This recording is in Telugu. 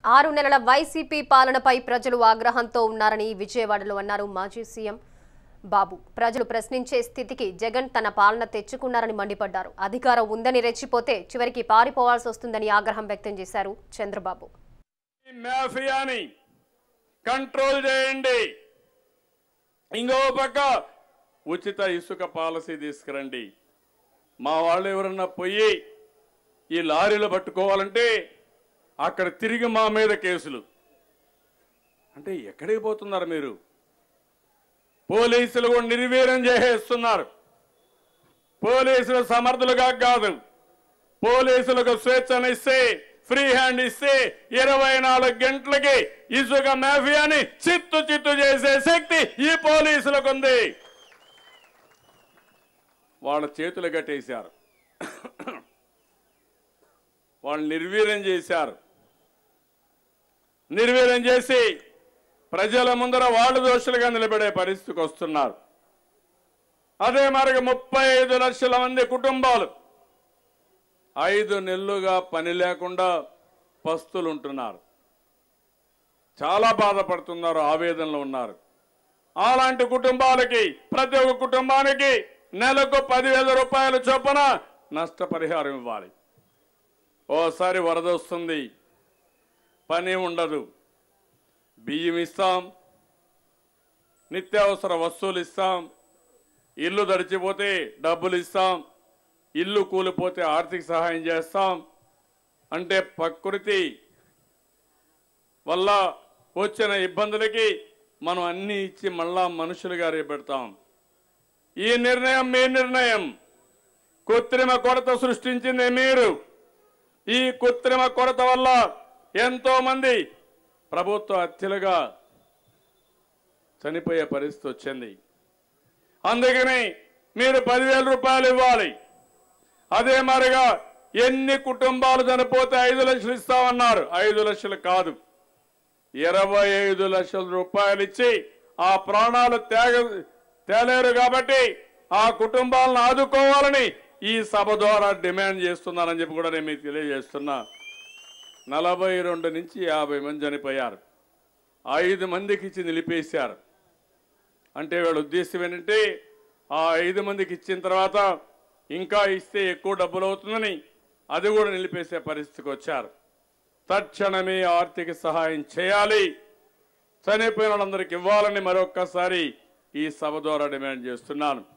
ఆరు నెలల వైసీపీ పాలనపై ప్రజలు ఆగ్రహంతో ఉన్నారని విజయవాడలో అన్నారు మాజీ సీఎం బాబు ప్రజలు ప్రశ్నించే స్థితికి జగన్ తన పాలన తెచ్చుకున్నారని మండిపడ్డారు అధికారం ఉందని రెచ్చిపోతే చివరికి పారిపోవాల్సి వస్తుందని ఆగ్రహం వ్యక్తం చేశారు చంద్రబాబు ఈ మాఫియాని కంట్రోల్ చేయండి ఇంకో పక్క ఉచిత ఇసుక పాలసీ తీసుకురండి మా వాళ్ళు ఎవరన్నా పోయి ఈ లారీలు పట్టుకోవాలంటే అక్కడ తిరిగి మా మీద కేసులు అంటే ఎక్కడికి పోతున్నారు మీరు పోలీసులు కూడా నిర్వీర్యం చేసేస్తున్నారు పోలీసులు సమర్థులుగా కాదు పోలీసులకు స్వేచ్ఛనిస్తే ఫ్రీ హ్యాండ్ ఇస్తే ఇరవై నాలుగు గంటలకి ఇసుక మాఫియాని చిత్తు చిత్తు చేసే శక్తి ఈ పోలీసులకు ఉంది వాళ్ళ చేతులు కట్టేశారు వాళ్ళు నిర్వీర్యం చేశారు నిర్వీర్యం చేసి ప్రజల ముందర వాళ్ళు దోషులుగా నిలబడే పరిస్థితికి వస్తున్నారు అదే మరిగా ముప్పై ఐదు లక్షల మంది కుటుంబాలు ఐదు నెలలుగా పని లేకుండా పస్తులు ఉంటున్నారు చాలా బాధపడుతున్నారు ఆవేదనలో ఉన్నారు అలాంటి కుటుంబాలకి ప్రతి ఒక్క కుటుంబానికి నెలకు పదివేల రూపాయల చొప్పున నష్టపరిహారం ఇవ్వాలి ఓసారి వరద వస్తుంది పని ఉండదు బియ్యం ఇస్తాం నిత్యావసర వస్తువులు ఇస్తాం ఇల్లు దడిచిపోతే డబ్బులు ఇస్తాం ఇల్లు కూలిపోతే ఆర్థిక సహాయం చేస్తాం అంటే ప్రకృతి వల్ల వచ్చిన ఇబ్బందులకి మనం అన్ని ఇచ్చి మళ్ళా మనుషులుగా రేపెడతాం ఈ నిర్ణయం మీ నిర్ణయం కృత్రిమ కొరత సృష్టించింది మీరు ఈ కృత్రిమ కొరత వల్ల ఎంతో మంది ప్రభుత్వ హత్యలుగా చనిపోయే పరిస్థితి వచ్చింది అందుకని మీరు పదివేల రూపాయలు ఇవ్వాలి అదే మరిగా ఎన్ని కుటుంబాలు చనిపోతే ఐదు లక్షలు ఇస్తామన్నారు ఐదు లక్షలు కాదు ఇరవై ఐదు లక్షల రూపాయలు ఇచ్చి ఆ ప్రాణాలు త్యాగ తేలేరు కాబట్టి ఆ కుటుంబాలను ఆదుకోవాలని ఈ సభ ద్వారా డిమాండ్ చేస్తున్నానని చెప్పి కూడా నేను మీకు తెలియజేస్తున్నా నలభై రెండు నుంచి యాభై మంది చనిపోయారు ఐదు మందికి ఇచ్చి నిలిపేశారు అంటే వీళ్ళ ఉద్దేశం ఏంటంటే ఆ ఐదు మందికి ఇచ్చిన తర్వాత ఇంకా ఇస్తే ఎక్కువ డబ్బులు అవుతుందని అది కూడా నిలిపేసే పరిస్థితికి వచ్చారు తక్షణమే ఆర్థిక సహాయం చేయాలి చనిపోయిన వాళ్ళందరికీ ఇవ్వాలని మరొక్కసారి ఈ సభ ద్వారా డిమాండ్ చేస్తున్నాను